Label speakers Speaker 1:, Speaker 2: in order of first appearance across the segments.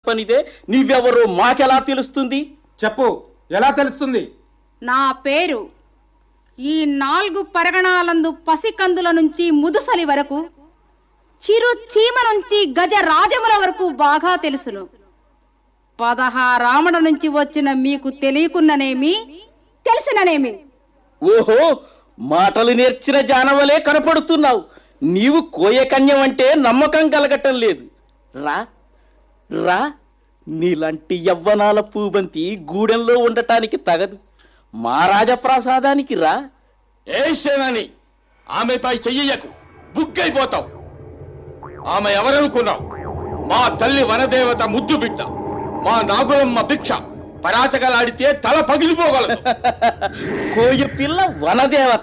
Speaker 1: చెప్పనిదే నీవెవరో మాకెలా తెలుస్తుంది
Speaker 2: చెప్పు ఎలా తెలుస్తుంది
Speaker 3: నా పేరు ఈ నాలుగు పరగణాలందు పసికందుల నుంచి ముదుసలి వరకు చిరు చీమ నుంచి గజ రాజముల వరకు బాగా తెలుసును పదహారామడ నుంచి వచ్చిన మీకు తెలియకున్ననేమి తెలిసిననేమి
Speaker 1: ఓహో మాటలు నేర్చిన జానవలే కనపడుతున్నావు నీవు కోయకన్యం అంటే నమ్మకం కలగటం లేదు రా రా నీలాంటి యవ్వనాల పూబంతి గూడెంలో ఉండటానికి తగదు మా రాజప్రాసాదానికి రా
Speaker 4: ఏ సేనాని ఆమెపై చెయ్యకు బుగ్గైపోతావు ఆమె ఎవరనుకున్నావు మా తల్లి వనదేవత ముద్దు బిడ్డ మా నాగులమ్మ భిక్ష పరాచకలాడితే తల పగిలిపోగలదు
Speaker 1: కోయ పిల్ల వనదేవత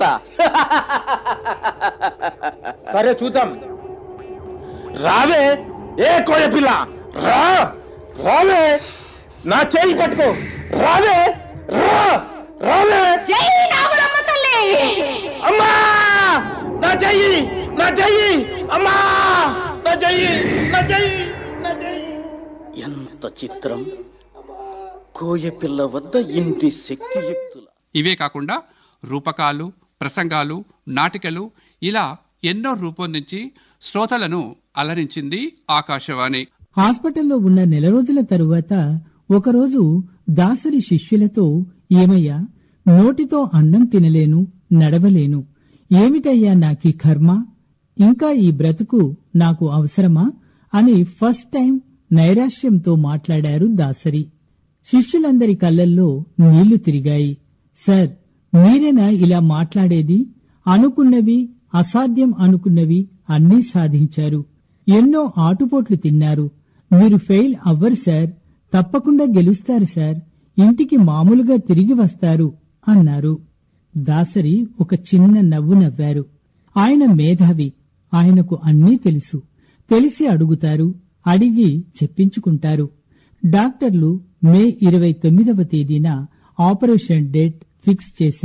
Speaker 2: సరే చూద్దాం
Speaker 4: రావే ఏ కోయ పిల్ల రా రావే నా చేయి పట్టుకో రావే రా రావే
Speaker 3: జై నాగులమ్మ తల్లి
Speaker 4: అమ్మా నా చెయ్యి నా చెయ్యి అమ్మా నా చెయ్యి నా చెయ్యి నా చెయ్యి
Speaker 1: ఎంత చిత్రం కోయ పిల్ల వద్ద ఇన్ని శక్తియుక్తుల
Speaker 5: ఇవే కాకుండా రూపకాలు ప్రసంగాలు నాటికలు ఇలా ఎన్నో రూపొందించి శ్రోతలను అలరించింది ఆకాశవాణి
Speaker 6: హాస్పిటల్లో ఉన్న నెల రోజుల తరువాత ఒకరోజు దాసరి శిష్యులతో ఏమయ్యా నోటితో అన్నం తినలేను నడవలేను ఏమిటయ్యా నాకీ కర్మ ఇంకా ఈ బ్రతుకు నాకు అవసరమా అని ఫస్ట్ టైం నైరాశ్యంతో మాట్లాడారు దాసరి శిష్యులందరి కళ్ళల్లో నీళ్లు తిరిగాయి సార్ మీరేనా ఇలా మాట్లాడేది అనుకున్నవి అసాధ్యం అనుకున్నవి అన్నీ సాధించారు ఎన్నో ఆటుపోట్లు తిన్నారు మీరు ఫెయిల్ అవ్వరు సార్ తప్పకుండా గెలుస్తారు సార్ ఇంటికి మామూలుగా తిరిగి వస్తారు అన్నారు దాసరి ఒక చిన్న నవ్వు నవ్వారు ఆయన మేధావి ఆయనకు అన్నీ తెలుసు తెలిసి అడుగుతారు అడిగి చెప్పించుకుంటారు డాక్టర్లు మే ఇరవై తొమ్మిదవ తేదీన ఆపరేషన్ డేట్ ఫిక్స్ చేశారు